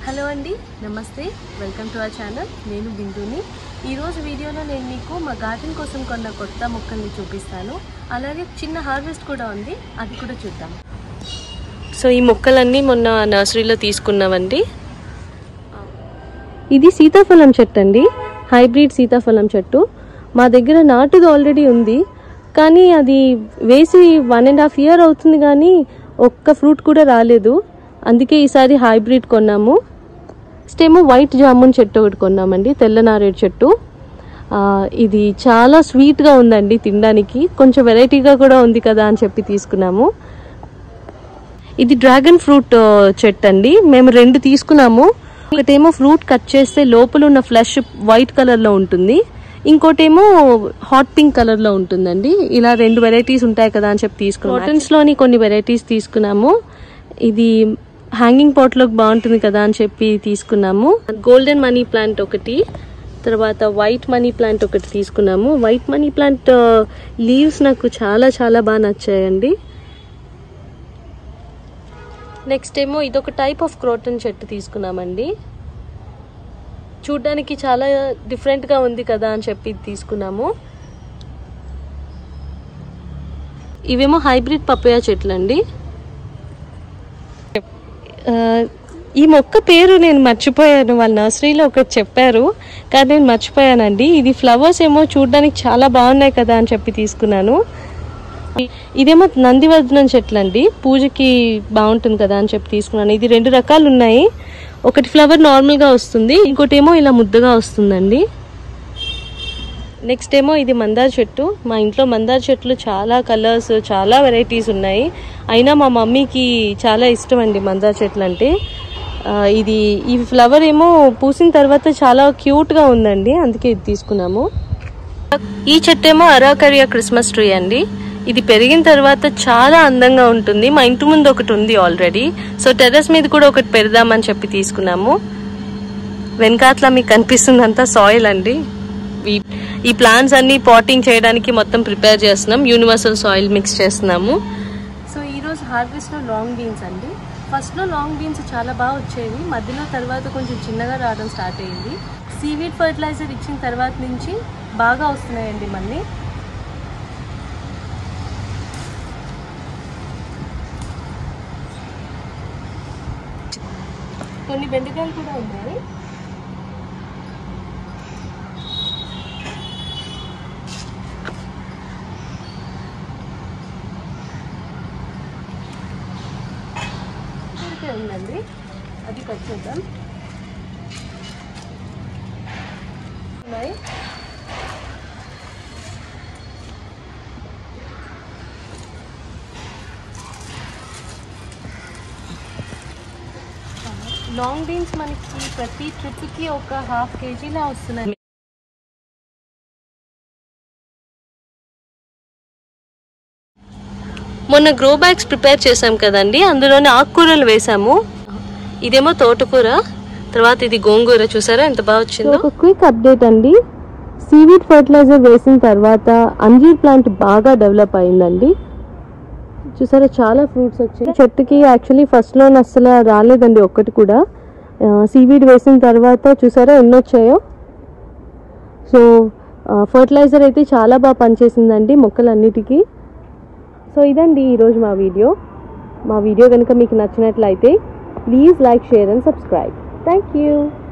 hello అండి నమస్తే welcome to our channel నేను బిందుని ఈరోజు వీడియోలో నేను మీకు మా గార్డెన్ కోసం కొన్న కొత్త మొక్కల్ని చూపిస్తాను అలాగే చిన్న హార్వెస్ట్ కూడా ఉంది అది కూడా చూద్దాం సో ఈ మొక్కలన్నీ మొన్న నర్సరీలో తీసుకున్నామండి ఇది సీతాఫలం చెట్టు అండి హైబ్రిడ్ సీతాఫలం చెట్టు మా దగ్గర నాటుది ఆల్రెడీ ఉంది కానీ అది వేసి వన్ అండ్ హాఫ్ ఇయర్ అవుతుంది కానీ ఒక్క ఫ్రూట్ కూడా రాలేదు అందుకే ఈసారి హైబ్రిడ్ కొన్నాము నెక్స్ట్ ఏమో వైట్ జామున్ చెట్టు ఒకటి కొన్నామండి తెల్ల నారేడు చెట్టు ఆ, ఇది చాలా స్వీట్గా ఉందండి తినడానికి కొంచెం వెరైటీగా కూడా ఉంది కదా అని చెప్పి తీసుకున్నాము ఇది డ్రాగన్ ఫ్రూట్ ఆ, చెట్టు అండి మేము రెండు తీసుకున్నాము ఒకటేమో ఫ్రూట్ కట్ చేస్తే లోపల ఉన్న ఫ్లెష్ వైట్ కలర్ లో ఉంటుంది ఇంకోటేమో హాట్ పింక్ కలర్ లో ఉంటుందండి ఇలా రెండు వెరైటీస్ ఉంటాయి కదా అని చెప్పి తీసుకున్నాం కాటన్స్ లోని కొన్ని వెరైటీస్ తీసుకున్నాము ఇది హ్యాంగింగ్ పాట్ లోకి బాగుంటుంది కదా అని చెప్పి తీసుకున్నాము గోల్డెన్ మనీ ప్లాంట్ ఒకటి తర్వాత వైట్ మనీ ప్లాంట్ ఒకటి తీసుకున్నాము వైట్ మనీ ప్లాంట్ లీవ్స్ నాకు చాలా చాలా బాగా నచ్చాయండి నెక్స్ట్ ఏమో ఇదొక టైప్ ఆఫ్ క్రోటన్ చెట్టు తీసుకున్నామండి చూడ్డానికి చాలా డిఫరెంట్గా ఉంది కదా అని చెప్పి ఇది తీసుకున్నాము ఇవేమో హైబ్రిడ్ పప్పయ చెట్లు అండి ఆ, ఈ మొక్క పేరు నేను మర్చిపోయాను వాళ్ళ నర్సరీలో ఒకటి చెప్పారు కానీ నేను మర్చిపోయానండి ఇది ఫ్లవర్స్ ఏమో చూడడానికి చాలా బాగున్నాయి కదా అని చెప్పి తీసుకున్నాను ఇదేమో నందివర్ధనం చెట్లు అండి పూజకి బాగుంటుంది కదా అని చెప్పి తీసుకున్నాను ఇది రెండు రకాలు ఉన్నాయి ఒకటి ఫ్లవర్ నార్మల్గా వస్తుంది ఇంకోటి ఏమో ఇలా ముద్దగా వస్తుందండి నెక్స్ట్ ఏమో ఇది మందార చెట్టు మా ఇంట్లో మందార చెట్లు చాలా కలర్స్ చాలా వెరైటీస్ ఉన్నాయి అయినా మా మమ్మీకి చాలా ఇష్టం అండి మందార చెట్లు అంటే ఆ, ఇది ఈ ఫ్లవర్ ఏమో పూసిన తర్వాత చాలా క్యూట్గా ఉందండి అందుకే ఇది తీసుకున్నాము ఈ చెట్టు ఏమో అరాకరియా క్రిస్మస్ ట్రీ అండి ఇది పెరిగిన తర్వాత చాలా అందంగా ఉంటుంది మా ఇంటి ముందు ఒకటి ఉంది ఆల్రెడీ సో టెర్రస్ మీద కూడా ఒకటి పెడదామని చెప్పి తీసుకున్నాము వెనకాతల మీకు కనిపిస్తుందంతా సాయిల్ అండి ఈ- ఈ ప్లాంట్స్ అన్ని పాటింగ్ చేయడానికి మొత్తం ప్రిపేర్ చేస్తున్నాం యూనివర్సల్ సాయిల్ మిక్స్ చేస్తున్నాము సో ఈరోజు హార్వెస్ట్లో లాంగ్ బీన్స్ అండి ఫస్ట్లో లాంగ్ బీన్స్ చాలా బాగా వచ్చేవి మధ్యలో తర్వాత కొంచెం చిన్నగా రావడం స్టార్ట్ అయ్యింది సీవీడ్ ఫర్టిలైజర్ ఇచ్చిన తర్వాత నుంచి బాగా వస్తున్నాయండి మళ్ళీ కొన్ని బెండకాయలు కూడా ఉన్నాయి ఊరికే ఉందండి అది కట్ చేద్దాం ఉన్నాయి లాంగ్ బీన్స్ మనకి ప్రతి ట్రిప్కి ఒక హాఫ్ కేజీలా వస్తున్నాయి మొన్న గ్రో బ్యాగ్స్ ప్రిపేర్ చేసాం కదండి అందులోనే ఆకుకూరలు వేసాము ఇదేమో తోటకూర తర్వాత ఇది గోంగూర చూసారా ఎంత బాగా వచ్చిందో ఒక క్విక్ అప్డేట్ అండి సీవీడ్ ఫర్టిలైజర్ వేసిన తర్వాత అంజీర్ ప్లాంట్ బాగా డెవలప్ అయిందండి చూసారా చాలా ఫ్రూట్స్ వచ్చాయి చెట్టుకి యాక్చువల్లీ ఫస్ట్లో అసలు రాలేదండి ఒక్కటి కూడా సీవీడ్ వేసిన తర్వాత చూసారా ఎన్ని వచ్చాయో సో ఫర్టిలైజర్ అయితే చాలా బాగా పనిచేసిందండి మొక్కలన్నిటికీ సో ఇదండి ఈరోజు మా వీడియో మా వీడియో కనుక మీకు నచ్చినట్లయితే please like share and subscribe thank you